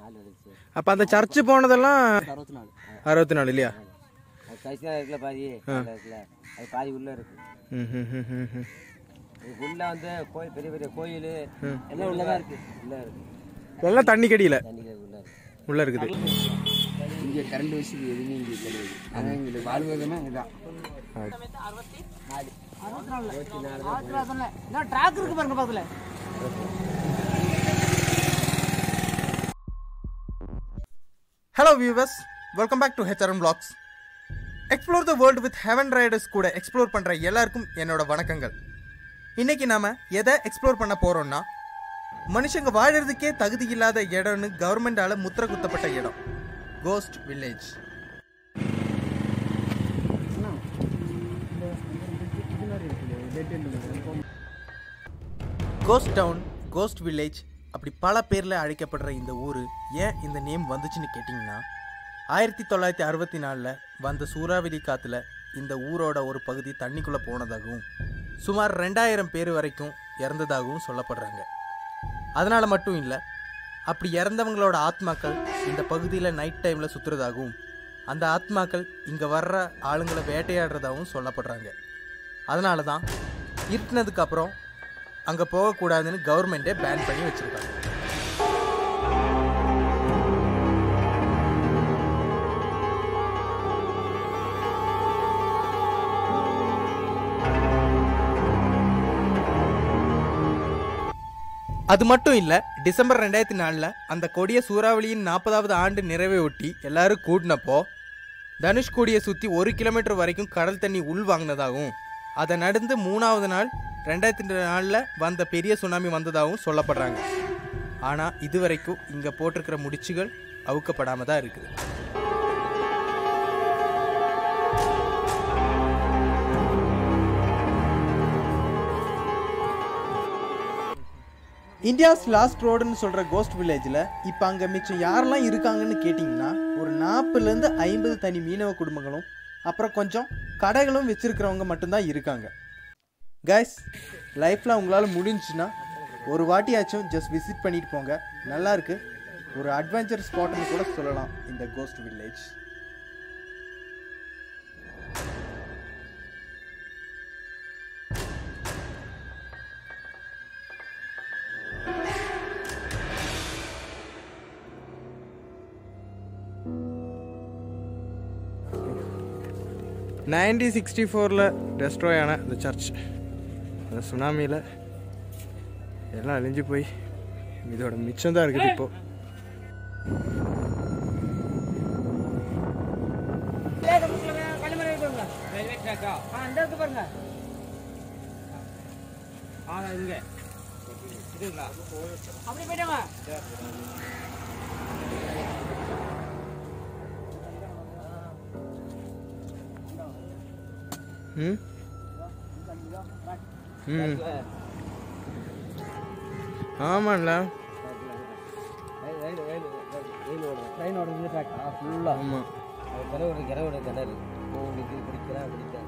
நாலு வந்துச்சு அப்போ அந்த சர்ச்சு போனதெல்லாம் அறுபத்தி நாலு அறுபத்தி நாலு இல்லையா அது கடைசி தான் இருக்குல்ல பாதி அதுல இருக்குல்ல அது பாதி உள்ள இருக்கு ம் ம் ம் ம் ம் இது உள்ள வந்து கோயில் பெரிய பெரிய கோயில் எல்லாம் உள்ளதான் இருக்கு உள்ள இருக்கு எல்லாம் தண்ணி கடியில் தண்ணிகள் உள்ள இருக்கு உள்ளே இருக்குது இங்கே கரண்ட் வசதி எதுவுமே இங்கே கிடையாது ஆனால் எங்களுக்கு வாழ்வதுமே இதான் ட்ராக் இருக்கு பாருங்க பக்கத்துல hello viewers welcome back to HRN blogs explore the world with Heaven Riders கூட எக்ஸ்ப்ளோர் பண்ணுற எல்லாருக்கும் என்னோட வணக்கங்கள் இன்னைக்கு நாம எதை எக்ஸ்ப்ளோர் பண்ண போறோம்னா மனுஷங்க வாழறதுக்கே தகுதி இல்லாத இடம்னு கவர்மெண்டால முத்திர குத்தப்பட்ட இடம் ghost village ghost town ghost village அப்படி பல பேரில் அழைக்கப்படுற இந்த ஊர் ஏன் இந்த நேம் வந்துச்சுன்னு கேட்டிங்கன்னா ஆயிரத்தி தொள்ளாயிரத்தி அறுபத்தி நாலில் வந்த சூறாவளி காற்றுல இந்த ஊரோட ஒரு பகுதி தண்ணிக்குள்ளே போனதாகவும் சுமார் ரெண்டாயிரம் பேர் வரைக்கும் இறந்ததாகவும் சொல்லப்படுறாங்க அதனால் மட்டும் இல்லை அப்படி இறந்தவங்களோட ஆத்மாக்கள் இந்த பகுதியில் நைட் டைமில் சுற்றுறதாகவும் அந்த ஆத்மாக்கள் இங்கே வர்ற ஆளுங்களை வேட்டையாடுறதாகவும் சொல்லப்படுறாங்க அதனால தான் இருட்டினதுக்கு அப்புறம் அங்கே போகக்கூடாதுன்னு கவர்மெண்ட்டே பேன் பண்ணி வச்சுருக்காங்க அது மட்டும் இல்லை டிசம்பர் ரெண்டாயிரத்தி நாலில் அந்த கொடிய சூறாவளியின் நாற்பதாவது ஆண்டு நிறைவை ஒட்டி எல்லாரும் கூடினப்போ தனுஷ்கோடியை சுற்றி ஒரு கிலோமீட்டர் வரைக்கும் கடல் தண்ணி உள் வாங்கினதாகவும் அதை நடந்து மூணாவது நாள் ரெண்டாயிரத்தி நாலில் வந்த பெரிய சுனாமி வந்ததாகவும் சொல்லப்படுறாங்க ஆனால் இது வரைக்கும் இங்கே போட்டிருக்கிற முடிச்சுகள் அவுக்கப்படாமல் தான் இருக்குது இந்தியாஸ் லாஸ்ட் ரோடுன்னு சொல்கிற கோஸ்ட் வில்லேஜில் இப்போ அங்கே மிச்சம் யாரெல்லாம் இருக்காங்கன்னு கேட்டிங்கன்னா ஒரு நாற்பதுலேருந்து ஐம்பது தனி மீனவ குடும்பங்களும் அப்புறம் கொஞ்சம் கடைகளும் வச்சுருக்கிறவங்க மட்டும்தான் இருக்காங்க கைஸ் லைஃப்பில் உங்களால் முடிஞ்சுன்னா ஒரு வாட்டியாச்சும் ஜஸ்ட் விசிட் பண்ணிட்டு போங்க நல்லா இருக்கு ஒரு அட்வென்ச்சர் ஸ்பாட்னு கூட சொல்லலாம் இந்த கோஸ்ட் வில்லேஜ் நைன்டீன் சிக்ஸ்டி ஃபோரில் டெஸ்ட்ராய் ஆன இந்த சர்ச் அந்த சுனாமியில் எல்லாம் அழிஞ்சு போய் இதோட மிச்சம் தான் இருக்குது இப்போ அந்த இருக்கு பாருங்க அப்படி போயிட்டாங்க ம் ம் ஆமாம்ல ட்ரெயின் ஓடுறது ட்ராக் ஃபுல்லாக ஆமாம் அது கிணறு கிணறு கிணறு உங்களுக்கு பிடிக்கலாம் பிடிக்காது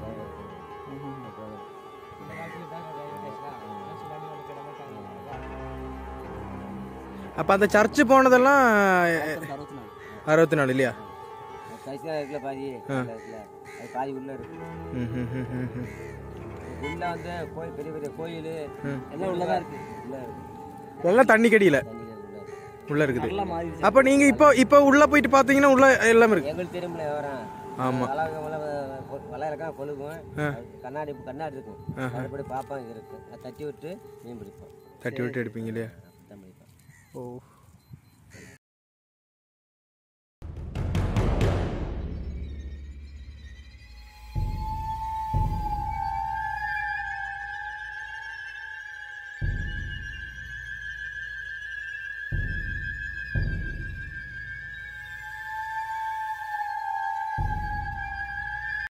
அப்போ அந்த சர்ச்சு போனதெல்லாம் அறுபத்தி நாலு அறுபத்தி நாலு இல்லையா அது கடைசி தான் இருக்குல்ல பாதி அதுல இருக்குல்ல அது பாதி உள்ள இருக்கு ம் ம் ம் ம் ம் இது உள்ள வந்து கோயில் பெரிய பெரிய கோயில் எல்லாம் உள்ளதான் இருக்கு உள்ள இருக்கு எல்லாம் தண்ணி கடியில் தண்ணிகள் உள்ள இருக்கு உள்ளே இருக்குது எல்லாம் மாறிடுச்சு அப்போ நீங்கள் இப்போ இப்போ உள்ளே போயிட்டு பார்த்தீங்கன்னா உள்ள எல்லாம் இருக்கு எங்களுக்கு தெரியுமில்ல விவரம் ஆமா. வளர்க்க வள இருக்கா கொழுகும் கண்ணாடி கண்ணாடி இருக்கும் அதுபடி பார்ப்போம் இது இருக்கு அதை தட்டி விட்டு மீன் பிடிப்போம் தட்டி விட்டு எடுப்பீங்க இல்லையா தான் பிடிப்போம் ஓ